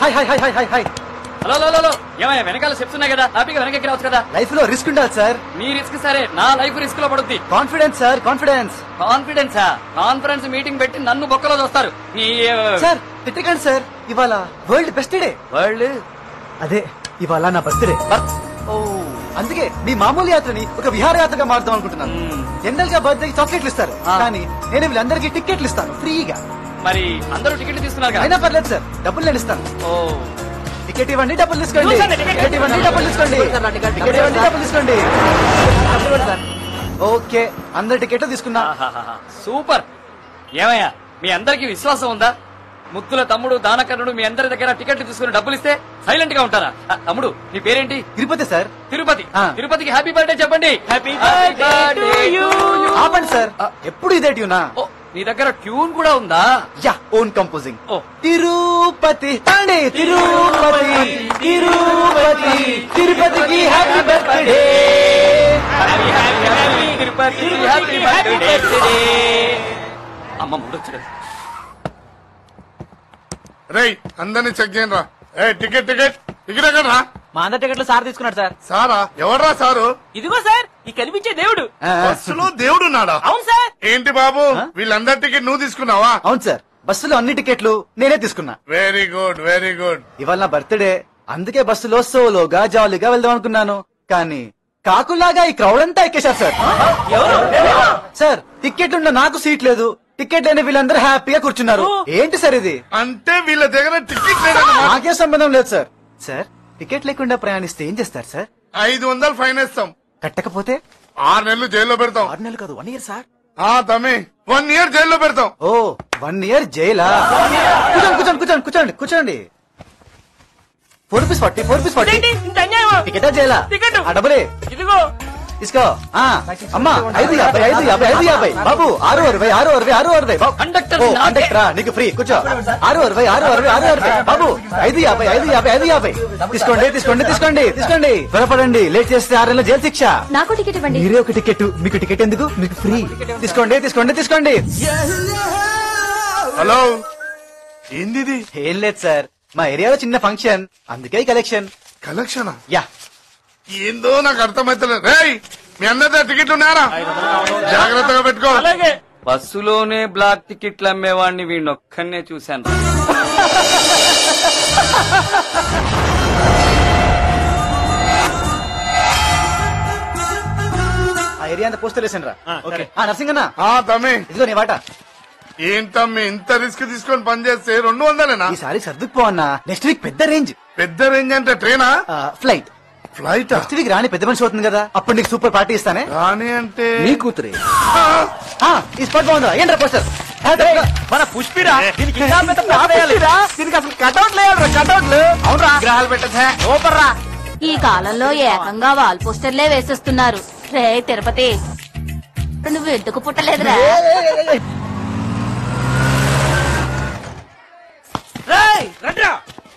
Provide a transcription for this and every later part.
Hi hi hi hi hi hi hello hello hello ఏమయ్యా వెనకాల steps ఉన్నాయి కదా హ్యాపీగా వెనక్కి రావచ్చు కదా లైఫ్ లో రిస్క్ ఉండాలి సార్ మీ రిస్క్ సరే నా లైఫ్ రిస్క్ లో పడుద్ది కాన్ఫిడెన్స్ సార్ కాన్ఫిడెన్స్ కాన్ఫిడెన్సా కాన్ఫరెన్స్ మీటింగ్ పెట్టి నన్ను బొక్కలో చూస్తారు నీ సార్ తిట్టకండి సార్ ఇవాళ వరల్డ్ బెస్ట్ డే వరల్డ్ అదే ఇవాళ నా బర్త్డే ఓ అందుకే మీ మామూలు యాత్రని ఒక విహారయాత్రగా మారుదాం అనుకుంటున్నాను మ్మ్. జనరల్ గా బర్త్డే చాక్లెట్లు ఇస్తారు ఆ. కానీ నేను వీళ్ళందరికీ టికెట్లు ఇస్తాను ఫ్రీగా మరి అందరూ టికెట్ తీసుకున్నారు కదా అయినా పర్లేదు సార్ డబ్బులు నేను ఇస్తాను ఓ టికెట్ ఇవ్వండి డబ్బులు తీసుకోండి చూసండి, టికెట్ టికెట్ ఇవ్వండి డబ్బులు తీసుకోండి టికెట్ ఇవ్వండి డబ్బులు తీసుకోండి డబ్బులు ఇవ్వండి సార్ ఓకే అందరు టికెట్లు తీసుకున్నా ఆహాహాహా. సూపర్ ఏమయ్యా మీ అందరికి విశ్వాసం ఉందా ముత్తుల తమ్ముడు దానకర్ణుడు మీ అందరి దగ్గర టికెట్లు తీసుకుని డబ్బులు ఇస్తే సైలెంట్ గా ఉంటారా ఆ, తమ్ముడు నీ పేరేంటి తిరుపతి సార్ తిరుపతి ఆ. తిరుపతికి హ్యాపీ బర్త్డే చెప్పండి హ్యాపీ ఆపండి సార్ ఎప్పుడు ఇదే ట్యూనా ఓ నీ దగ్గర ట్యూన్ కూడా ఉందా యా ఓన్ కంపోజింగ్ ఓ తిరుపతి తండి తిరుపతి తిరుపతి తిరుపతికి happy birthday happy happy happy Tirupati happy birthday అమ్మ ముడొచ్చు రేయ్ అందరినీ చెక్ చేయండి రా ఏ టికెట్ టికెట్ టికెట్ ఎక్కడ రా మా అందరి టికెట్లు సార్ తీసుకున్నాడు సార్ సారా ఎవర్రా సారు ఇదిగో సార్ ఈ కనిపించే దేవుడు బస్సులో దేవుడు ఉన్నాడా అవును సార్ ఏంటి బాబు వీళ్ళందరి టికెట్ నువ్వు తీసుకున్నావా అవును సార్ బస్సులో అన్ని టికెట్లు నేనే తీసుకున్నా వెరీ గుడ్ వెరీ గుడ్ ఇవాళ నా బర్త్డే అందుకే బస్సులో సోలోగా జాలీగా వెళ్దాం అనుకున్నాను కానీ కాకులాగా ఈ క్రౌడ్ అంతా ఎక్కేశారు సార్ సార్ టికెట్ ఉన్న నాకు సీట్ లేదు టికెట్ లేని వీళ్ళందరూ హ్యాపీగా కూర్చున్నారు ఏంటి సార్ ఇది అంటే వీళ్ళ దగ్గర టికెట్ లేదన్నమాట నాకే సంబంధం లేదు సార్ సార్ టికెట్ లేకుండా ప్రయాణిస్తే ఏం చేస్తారు సార్ ఐదు వందలు ఫైన్ వేస్తాం కట్టకపోతే ఆరు నెలలు జైల్లో పెడతాం ఆరు నెలలు కాదు వన్ ఇయర్ సార్ ఆ తమ్మి వన్ ఇయర్ జైల్లో పెడతాం ఓ వన్ ఇయర్ జైలా కూర్చోండి కూర్చోండి కూర్చోండి కూర్చోండి కూర్చోండి four rupees forty four rupees forty ఇదేంటి? ఇంత అన్యాయమా? టికెటా జైలా టికెట్. ఆ డబ్బులే ఇదిగో తీసుకో ఆ, అమ్మా ఐదు యాభై ఐదు యాభై ఐదు యాభై బాబు ఆరు అరవై ఆరు అరవై ఆరు అరవై బాబు కండక్టర్ ఓ, నాకే. కండక్టర్ రా, నీకు ఫ్రీ కూర్చో ఆరు అరవై ఆరు అరవై ఆరు అరవై బాబు ఐదు యాభై ఐదు యాభై ఐదు యాభై తీసుకోండి తీసుకోండి తీసుకోండి తీసుకోండి త్వరపడండి లేట్ చేస్తే ఆరు నెలల జైలు శిక్ష నాకు టికెట్ ఇవ్వండి మీరే ఒక టికెట్ మీకు టికెట్ ఎందుకు మీకు ఫ్రీ తీసుకోండి తీసుకోండి తీసుకోండి హలో ఏంది ఇది ఏం లేదు సార్ మా ఏరియాలో చిన్న ఫంక్షన్ అందుకే కలెక్షన్ కలెక్షనా యా ఏందో నాకు అర్థమైతలేదు రేయ్ మీ అందరి దగ్గర టికెట్లు ఉన్నారా జాగ్రత్తగా పెట్టుకో బస్సులోనే బ్లాక్ టికెట్లు అమ్మేవాడిని వీడిని ఒక్కనే చూశాను ఆ ఏరియా అంతా పోస్టర్ వేసాను రా ఓకే ఆ నర్సింగన్న ఆ తమ్మి ఇదిగో నీ వాట ఏంటమ్మి ఇంత రిస్క్ తీసుకొని పని చేస్తే రెండు వందలేనా ఈసారి సర్దుకుపో అన్న నెక్స్ట్ వీక్ పెద్ద రేంజ్ పెద్ద రేంజ్ అంటే ట్రైనా ఫ్లైట్ ఫ్లైట్ నెక్స్ట్ వీక్ రాని పెద్ద మనిషి అవుతుంది కదా అప్పుడు నీకు సూపర్ పార్టీ ఇస్తానే రాని అంటే నీ కూతురే ఆ, ఈ స్పాట్ బాగుందా ఏంట్రా పోస్టర్ మన పుష్పిరా దీనికి ఇంకా పెద్ద ప్లాన్ వేయాలి. దీనికి అసలు కటౌట్ లేదు కటౌట్లు అవునరా గ్రహాలు పెట్టచ్చా సూపర్ రా ఈ కాలంలో ఏకంగా వాల్ పోస్టర్లే వేసేస్తున్నారు రే తిరుపతి నువ్వు ఎందుకు పుట్టలేదురా రేయ్, రండ్రా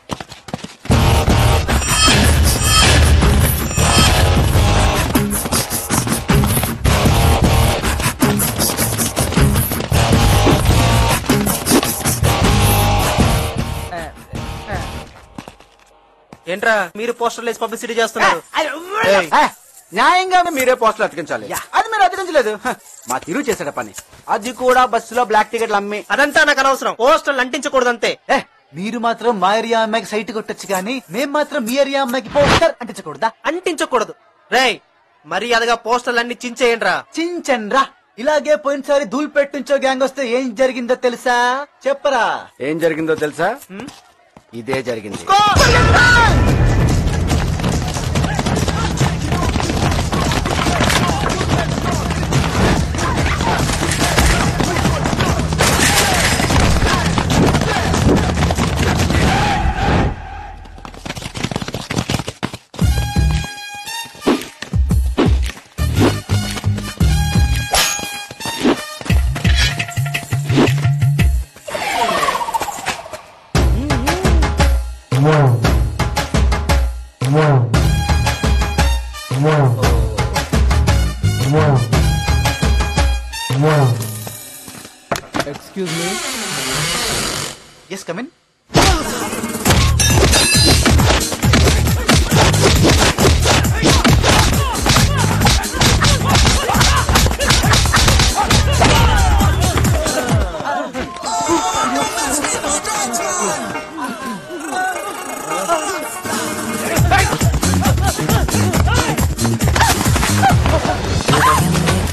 ఏంట్రా మీరు పోస్టర్లు వేసి పబ్లిసిటీ చేస్తున్నారు ఏయ్, న్యాయంగా మీరే పోస్టర్ అతికించాలి అది మీరు అతికించలేదు హ, మా తిరు చేసాడ పని అది కూడా బస్సులో బ్లాక్ టికెట్లు అమ్మి అదంతా నాకు అనవసరం పోస్టర్లు అంటించకూడదంతే ఏ మీరు మాత్రం మా ఏరియా అమ్మాయికి సైట్ కొట్టొచ్చు కానీ మేం మాత్రం మీ ఏరియా అమ్మాయికి పోస్టర్ అంటించకూడదా అంటించకూడదు రేయ్ మర్యాదగా పోస్టర్లు అన్ని చించేయండిరా చించన్ రా ఇలాగే పోయినసారి ధూల్పేట నుంచో గ్యాంగ్ వస్తే ఏం జరిగిందో తెలుసా చెప్పరా ఏం జరిగిందో తెలుసా ఇదే జరిగింది ఎక్స్క్యూజ్ మీ ఎస్ కమిన్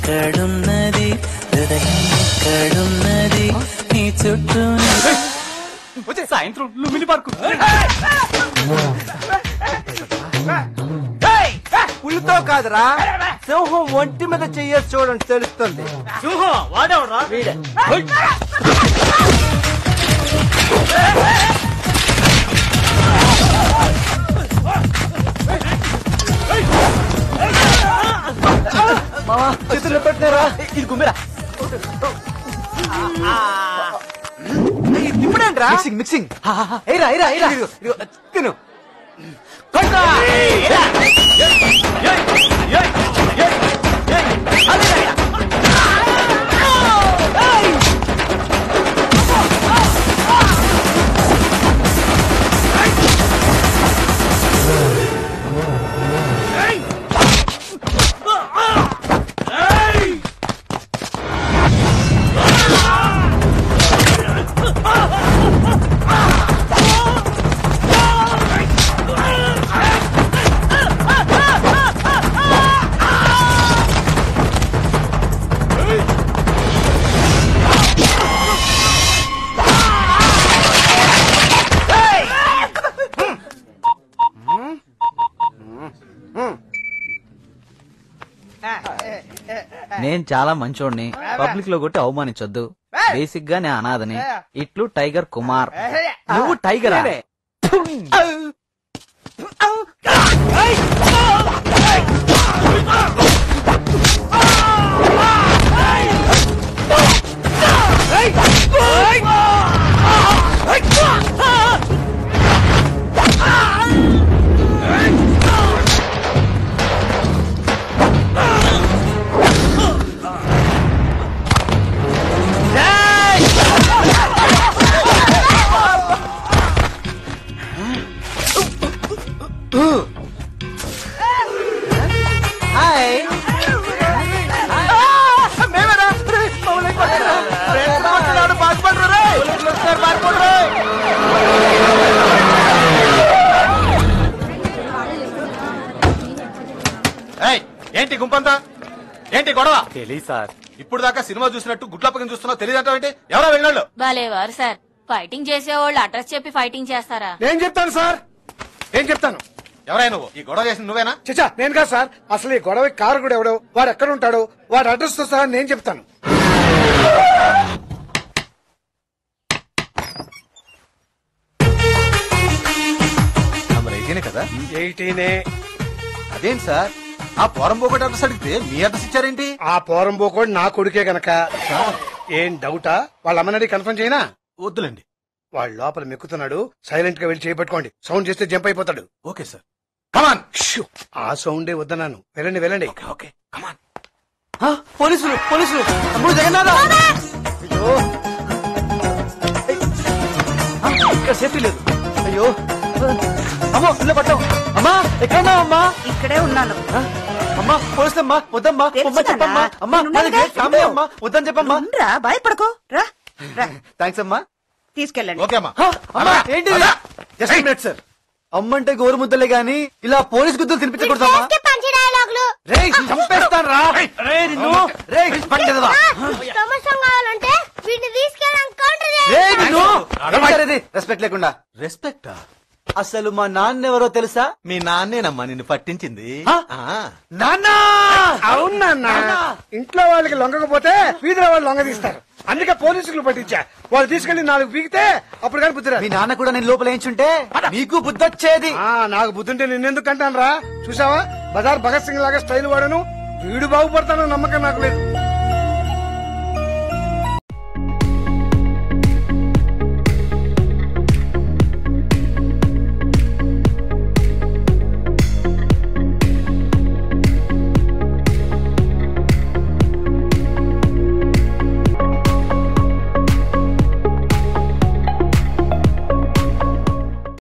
ఎక్కడున్నది హృదయం ఎక్కడున్నది నీ చుట్టూ సాయంత్రం లుమిని పార్కు పులితో కాదురా సింహం ఒంటి మీద చెయ్యొచ్చు చూడండి తెలుస్తుంది సింహం వాడేవరా వీడే మావా చేతులు పెట్టినారా ఇది గుమ్మిరా ఇప్పుడేంట్రా మిక్సింగ్ మిక్సింగ్ ఏరా ఏరా ఏరా ఇదిగో, ఇదిగో, తిను నేను చాలా మంచోడిని పబ్లిక్ లో కొట్టి అవమానించొద్దు బేసిక్ గా నేను అనాథని ఇట్లు టైగర్ కుమార్ నువ్వు టైగర్ హాయ్ మేమేరా రే, మమ్మల్ని కొట్టరా? రే, కొడుతున్నాడు, బాగుపడరు రే. పోలీసులు వస్తారు, బాగుపడరు రే. ఏయ్, ఏంటి గుంపంతా ఏంటి గొడవ తెలీదు సార్ ఇప్పుడు దాకా సినిమా చూసినట్టు గుడ్లప్పకం చూస్తున్నావు తెలియదంటావు ఏంటి ఎవరో వెళ్ళాళ్ళు భలేవారు సార్ ఫైటింగ్ చేసేవాళ్ళు అడ్రస్ చెప్పి ఫైటింగ్ చేస్తారా నేను చెప్తాను సార్ నేను చెప్తాను ఎవరై నువ్వు ఈ గొడవ చేసింది నువ్వేనా చచ్చా నేను కాదు సార్ అసలు ఈ గొడవ కారకుడు ఎవడో వాడు ఎక్కడ ఉంటాడో వాడు అడ్రస్ తో సహా నేను చెప్తాను నంబర్ ఎయిటీనే కదా ఎయిటీనే అదేంటి సార్ ఆ పోరం పోగొట్టి అడ్రస్ అడిగితే మీ అడ్రస్ ఇచ్చారేంటి ఆ పోరం పోకోడు నా కొడుకే గనక ఏం డౌటా వాళ్ళ అమ్మనడి కన్ఫర్మ్ చేయనా వద్దులేండి వాడు లోపల మెక్కుతున్నాడు సైలెంట్ గా వెళ్ళి చేపట్టుకోండి సౌండ్ చేస్తే జంప్ అయిపోతాడు ఓకే సార్ కమాన్ షూ, ఆ సౌండే వద్దన్నాను వెళ్ళండి వెళ్ళండి ఓకే ఓకే కమాన్ పోలీసులు పోలీసులు తమ్ముడు జగన్నాథ అయ్యో ఏయ్. ఆ, ఇక్కడ సేఫ్టీ లేదు అయ్యో అమ్మో ఇల్లు పట్టాం అమ్మా ఎక్కడున్నావు అమ్మా ఇక్కడే ఉన్నాను ఆ, అమ్మా పోలీసులు అమ్మా వద్దమ్మా తెలుసు అమ్మా చెప్పమ్మా నాన్న. అమ్మా నేనున్నానుగా, నాది గ్రేట్ ఫ్యామిలీ చెప్పు. అమ్మా వద్దని చెప్పమ్మా రా భయపడకో రా రా థ్యాంక్స్ అమ్మా తీసుకెళ్ళండి ఓకే అమ్మా ఆ, అమ్మా అమ్మా, ఏంటి అమ్మా. జస్ట్ మినిట్ సార్ అమ్మంటే గోరు ముద్దలే గాని ఇలా పోలీస్ గుద్దులు తినిపించకూడదమ్మా రే చంపేస్తాను రా రే నిన్ను రే పట్టేదవా కావాలంటే వీటిని తీసుకెళ్ళడానికి కౌంటర్ రే నిన్ను రెస్పెక్ట్ లేకుండా రెస్పెక్టా అసలు మా నాన్న ఎవరో తెలుసా మీ నాన్నేనమ్మా నిన్ను పట్టించింది ఆ? ఆ. నాన్న అవునా ఇంట్లో వాళ్ళకి లొంగకపోతే వీధిలో వాళ్ళు లొంగ తీస్తారు అందుకే పోలీసులు పట్టించా వాళ్ళు తీసుకెళ్లి నాలుగు పీకితే అప్పుడు కానీ బుద్ధి రాదు. మీ నాన్న కూడా నేను లోపల వేయించుంటే నీకు బుద్ధొచ్చేది ఆ నాకు బుద్ధుంటే నిన్నెందుకు అంటాను రా చూసావా బజార్ భగత్ సింగ్ లాగా స్టైల్ వాడను వీడు బాగుపడతాను నమ్మకం నాకు లేదు